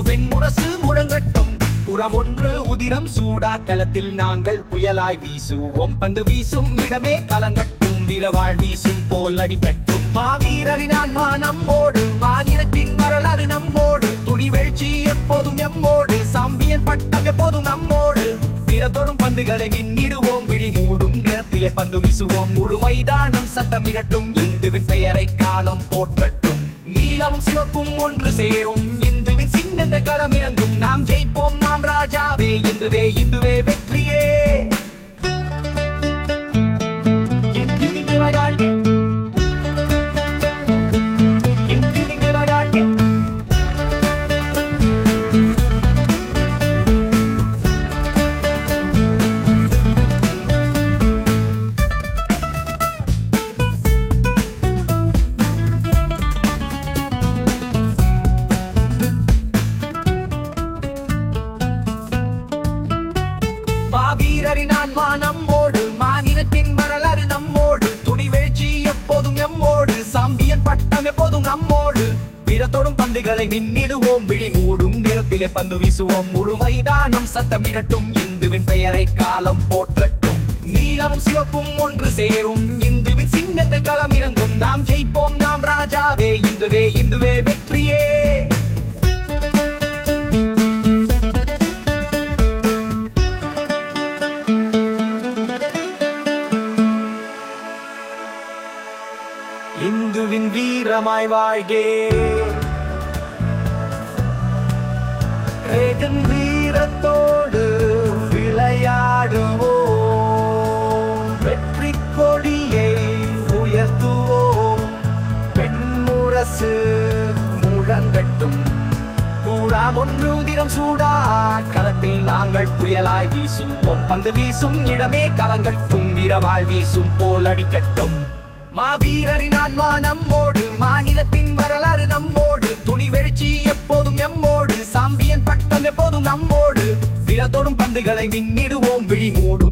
வெண்முரசு முழங்கட்டும் புறம் ஒன்று உதிரம் சூடா களத்தில் நாங்கள் புயலாய் வீசுவோம் பந்து வீசும் இடமே கலங்கட்டும் வீரவாழ் வீசும் போல் அடிபட்டும் மாவீரரினான் மா நம்மோடு மாநிலத்தின் வரலாறு நம்மோடு துணி வீழ்ச்சி எப்போதும் எம்மோடு சாம்பியன் பட்டம் எப்போதும் நம்மோடு வீரத்தோடும் பந்துகளை மின்னிடுவோம் விழி மூடும் நேரத்திலே பந்து வீசுவோம் முழு மைதானம் சட்டம் இரட்டும் இந்துவின் பெயரை காலம் போற்றட்டும் நீலமும் சிவப்பும் ஒன்று சேரும் இந்துவின் சின்ன களம் இறங்கும் நாம் ஜெயிப்போம் நாம் ராஜாவே இந்துவே இந்துவே வெற்றியே இந்து விளையாட்டு. இந்து விளையாட்டு. மாவீரரின் ஆன்மா நம்மோடு மாநிலத்தின் வரலாறு நம்மோடு துணி வீழ்ச்சி எப்போதும் எம்மோடு சாம்பியன் பட்டம் எப்போதும் நம்மோடு வீரத்தோடும் பந்துகளை மின்னிடுவோம் விழி மூடும் நிறத்திலே பந்து வீசுவோம் முழு மைதானம் சத்தமிடட்டும் இந்துவின் பெயரை காலம் போற்றட்டும் நீலமும் சிவப்பும் ஒன்று சேரும் இந்துவின் சின்னத்தை களம் இறங்கும் நாம் ஜெயிப்போம் நாம் ராஜாவே இந்துவே இந்துவே வெற்றியே இந்துவின் வீரமாய் வாழ்கே ஏகன் வீரத்தோடு விளையாடுவோம் வெற்றி கொடியை உயர்த்துவோம் பெண்முரசு முழங்கட்டும் கூறாம் ஒன்று உதிரம் சூடா களத்தில் நாங்கள் புயலாய் வீசுவோம் பந்து வீசும் இடமே கலங்கட்டும் வீரவாள் வீசும் போல் அடிக்கட்டும் மாவீரரின் ஆன்மா நம்மோடு மாநிலத்தின் வரலாறு நம்மோடு துணி வெழ்ச்சி எப்போதும் எம்மோடு சாம்பியன் பட்டம் எப்போதும் நம்மோடு வீரத்தோடும் பந்துகளை மின்னிடுவோம் விழி மூடும்